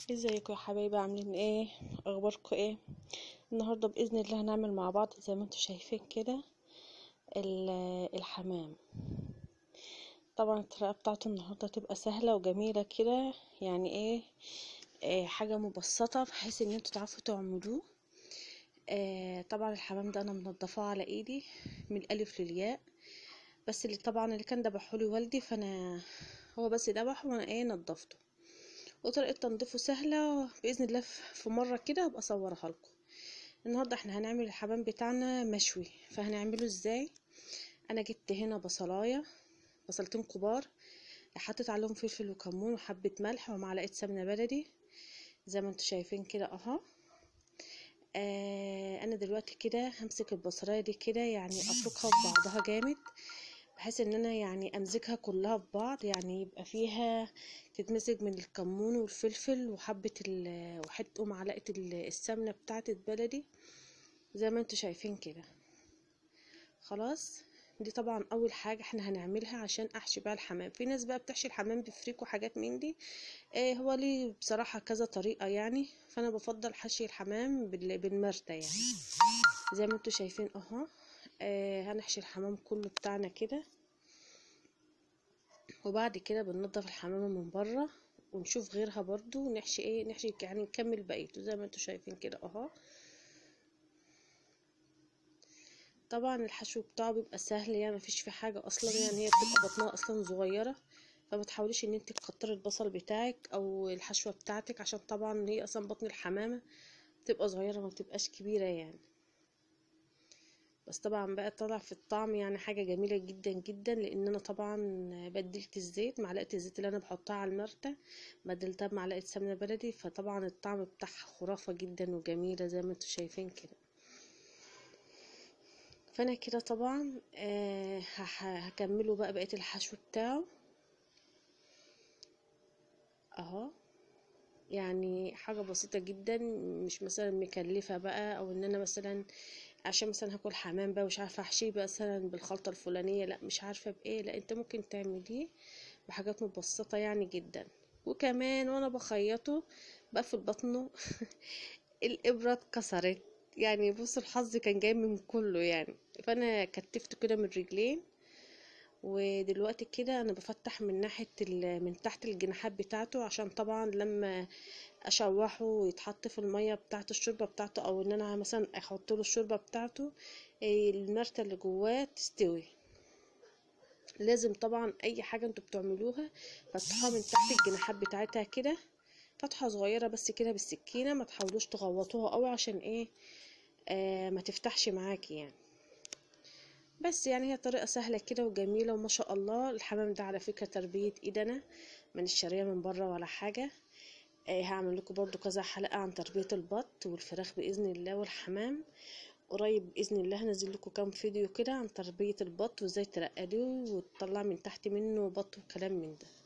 ازيكم يا حبايبي عاملين ايه اخباركم ايه النهارده باذن الله هنعمل مع بعض زي ما انتم شايفين كده ال- الحمام طبعا الطريقه بتاعته النهارده تبقى سهله وجميله كده يعني ايه, إيه حاجه مبسطه بحيث ان انتوا تعرفوا تعملوه آه طبعا الحمام ده انا منضفاه على ايدي من الالف للياء بس اللي طبعا اللي كان ذبحولي والدي فانا هو بس ذبحه وانا ايه نضفته وطريقة تنظيفه سهلة بإذن الله في مرة كده هبقى أصورها لكم النهاردة احنا هنعمل الحمام بتاعنا مشوي فهنعمله ازاي أنا جبت هنا بصلاية بصلتين كبار حطيت عليهم فلفل وكمون وحبة ملح ومعلقة سمنة بلدي زي ما انتوا شايفين كده اهو آه انا دلوقتي كده همسك البصلايه دي كده يعني افركها ببعضها جامد بحيث ان انا يعني امزجها كلها ببعض يعني يبقى فيها تتمزج من الكمون والفلفل وحبة ال وحط ومعلقة السمنة بتاعت البلدي زي ما انتوا شايفين كده خلاص دي طبعا اول حاجة احنا هنعملها عشان احشي بقى الحمام في ناس بقى بتحشي الحمام بفريك وحاجات من دي اه هو ليه بصراحة كذا طريقة يعني فانا بفضل حشي الحمام بالمرتة يعني زي ما انتوا شايفين اهو آه هنحشي الحمام كله بتاعنا كده وبعد كده بننضف الحمامة من بره ونشوف غيرها برضو نحشي ايه نحشي يعني نكمل بقيته زي ما انتوا شايفين كده اهو طبعا الحشو بتاعه بيبقى سهل يعني مفيش فيه حاجة اصلا يعني هي بتبقى بطنها اصلا صغيرة فما تحاوليش ان انت تكتري البصل بتاعك او الحشوة بتاعتك عشان طبعا هي اصلا بطن الحمامة بتبقى صغيرة ما بتبقاش كبيرة يعني بس طبعا بقى طلع في الطعم يعني حاجة جميلة جدا جدا لان انا طبعا بدلت الزيت معلقة الزيت اللي انا بحطها على المرتة بدلتها بمعلقة سمنة بلدي فطبعا الطعم بتاعها خرافة جدا وجميلة زي ما انتوا شايفين كده فانا كده طبعا آه هكمله بقى بقية الحشو بتاعه اهو يعني حاجة بسيطة جدا مش مثلا مكلفة بقى او ان انا مثلا عشان مثلا هاكل حمام بقى مش عارفه احشيه مثلا بالخلطه الفلانيه لا مش عارفه بايه لا انت ممكن تعمليه بحاجات مبسطه يعني جدا وكمان وانا بخيطه بقفل بطنه الابره اتكسرت يعني بص الحظ كان جاي من كله يعني فانا كتفته كده من رجلين ودلوقتي كده انا بفتح من ناحيه من تحت الجناحات بتاعته عشان طبعا لما اشوحه ويتحط في الميه بتاعه الشوربه بتاعته او ان انا مثلا احط له الشوربه بتاعته المرته اللي جواه تستوي لازم طبعا اي حاجه انتوا بتعملوها فتحوها من تحت الجناحات بتاعتها كده فتحه صغيره بس كده بالسكينه ما تحاولوش تغوطوها قوي عشان ايه آه ما تفتحش معاكي يعني بس يعني هي طريقة سهلة كده وجميلة وما شاء الله الحمام ده على فكرة تربية ايدنا من الشارية من بره ولا حاجة آه هعمل لكم برضو كذا حلقة عن تربية البط والفراخ بإذن الله والحمام قريب بإذن الله هنزل لكم كام فيديو كده عن تربية البط وازاي ترقليه وتطلع من تحت منه بط وكلام من ده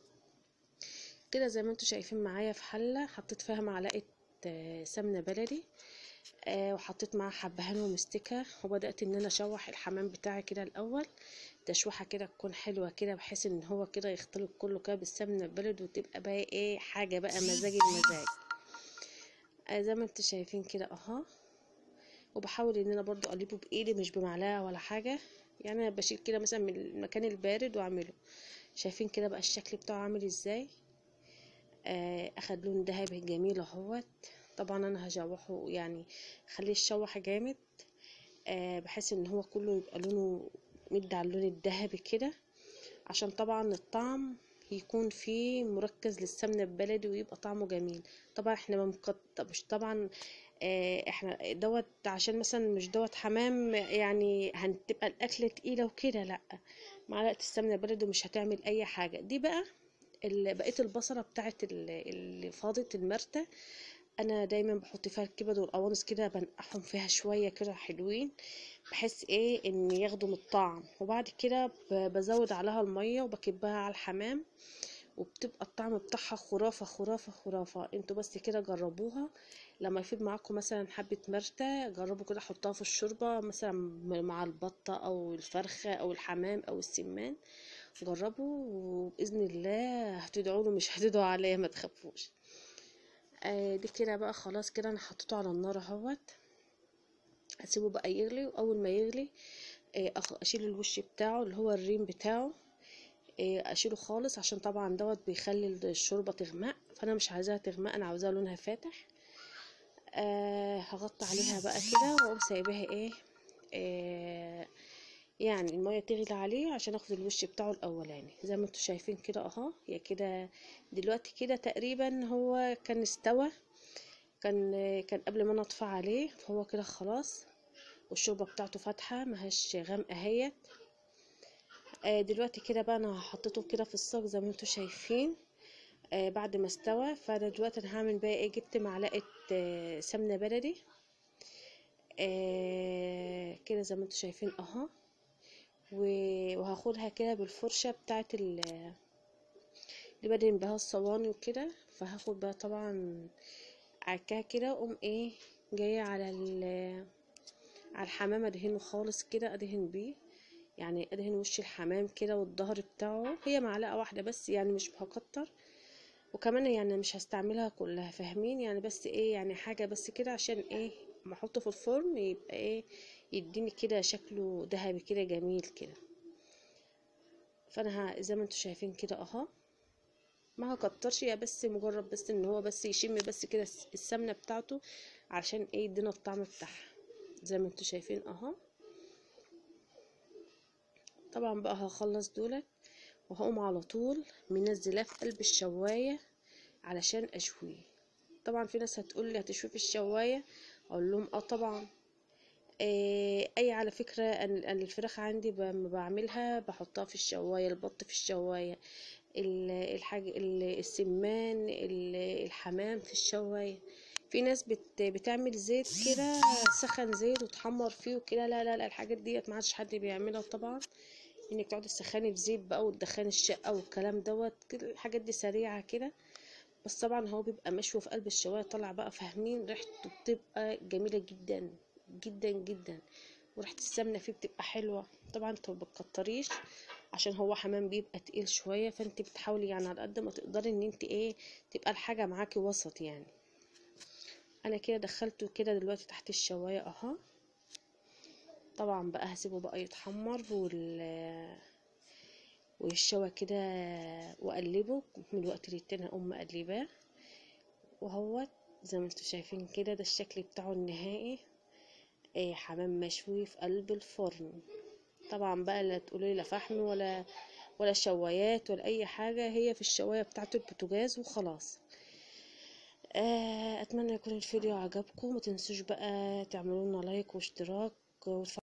كده زي ما انتوا شايفين معايا في حلة حطيت فيها معلقة آه سمنة بلدي آه وحطيت معاه حبهان ومستكة وبدأت ان انا اشوح الحمام بتاعي كده الاول تشويحة كده تكون حلوة كده بحيث ان هو كده يختلط كله كده بالسمنة البلد وتبقى بقى ايه حاجة بقى مزاج المزاج آه زي ما انتوا شايفين كده اهو وبحاول ان انا برضو اقلبه بايدي مش بمعلقة ولا حاجة يعني انا بشيل كده مثلا من المكان البارد واعمله شايفين كده بقى الشكل بتاعه عامل ازاي آه اخد لون ذهبي جميل اهوت طبعا انا هشوحه يعني خليه يشوح جامد آه بحيث ان هو كله يبقى لونه مد على اللون الذهبي كده عشان طبعا الطعم يكون فيه مركز للسمنه البلدي ويبقى طعمه جميل طبعا احنا ممكن مش طبعا آه احنا دوت عشان مثلا مش دوت حمام يعني هتبقى الاكله تقيله وكده لا معلقه السمنه البلدي مش هتعمل اي حاجه دي بقى بقيه البصله بتاعت اللي فاضت المرته انا دايما بحط فيها الكبد والقوانص كده بنقعهم فيها شويه كده حلوين بحيث ايه ان ياخدوا من الطعم وبعد كده بزود عليها الميه وبكبها على الحمام وبتبقى الطعم بتاعها خرافه خرافه خرافه انتوا بس كده جربوها لما يفيد معاكم مثلا حبه مرته جربوا كده حطها في الشوربه مثلا مع البطه او الفرخه او الحمام او السمان جربوا وباذن الله هتدعوا له مش هتدعوا عليا ما تخافوش آه دي كده بقى خلاص كده انا حطيته على النار اهوت اسيبه بقى يغلي واول ما يغلي آه أخ- اشيل الوش بتاعه اللي هو الريم بتاعه آه اشيله خالص عشان طبعا دوت بيخلي الشوربه تغمق فانا مش عايزاها تغمق انا عاوزاها لونها فاتح آه هغطي عليها بقى كده واقوم سايباها ايه آه يعني المية تغلي عليه عشان اخد الوش بتاعه الاولاني زي ما انتوا شايفين كده اهو يا كده دلوقتي كده تقريبا هو كان استوى كان كان قبل ما انا اطفى عليه فهو كده خلاص والشوربه بتاعته فاتحه مهاش غامقه اهيت آه دلوقتي كده بقى انا حطيته كده في الصاج زي ما انتوا شايفين آه بعد ما استوى فانا دلوقتي انا هعمل بقى ايه جبت معلقه آه سمنه بلدي آه كده زي ما انتوا شايفين اهو و- وهاخدها كده بالفرشه بتاعت ال اللي بدهن بها الصواني وكده فهاخد بقى طبعا عكاها كده واقوم ايه جايه على ال على الحمام ادهنه خالص كده ادهن بيه يعني ادهن وش الحمام كده والظهر بتاعه هي معلقه واحده بس يعني مش هكتر وكمان يعني مش هستعملها كلها فاهمين يعني بس ايه يعني حاجه بس كده عشان ايه ما احطه في الفرن يبقى ايه يديني كده شكله ذهبي كده جميل كده فانا ه- زي ما انتوا شايفين كده اهو ما هكترش يا بس مجرد بس ان هو بس يشم بس كده الس- السمنه بتاعته عشان ايه يدينا الطعم بتاعها زي ما انتوا شايفين اهو طبعا بقى هخلص دولت وهقوم على طول منزلاه في قلب الشوايه علشان اشويه طبعا في ناس هتقول لي هتشويه في الشوايه اقول لهم اه طبعا آه، اي على فكره انا أنا الفراخ عندي ب- لما بعملها بحطها في الشوايه البط في الشوايه ال- الحاج ال- السمان ال- الحمام في الشوايه في ناس بت بتعمل زيت كده سخن زيت وتحمر فيه وكده لا لا لا الحاجات ديت ما عادش حد بيعملها طبعا انك تقعدي تسخني في زيت بقى وتدخني الشقه والكلام دوت كده الحاجات دي سريعه كده بس طبعا هو بيبقى مشوي في قلب الشوايه طالع بقى فاهمين ريحته بتبقى جميله جدا جدا جدا وريحه السمنه فيه بتبقى حلوه طبعا انت ما بتكتريش عشان هو حمام بيبقى تقيل شويه فانت بتحاولي يعني على قد ما تقدري ان انت ايه تبقى الحاجه معاكي وسط يعني انا كده دخلته كده دلوقتي تحت الشوايه اهو طبعا بقى هسيبه بقى يتحمر وال ويشوى كده واقلبه من الوقت للتاني اقوم مقلباه وهوت زي ما انتوا شايفين كده ده الشكل بتاعه النهائي ايه حمام مشوي في قلب الفرن طبعا بقى لا تقولي لا فحم ولا ولا شوايات ولا اي حاجه هي في الشوايه بتاعه البوتاجاز وخلاص آه، اتمنى يكون الفيديو عجبكم ما تنسوش بقى تعملوا لنا لايك واشتراك وتفعلوا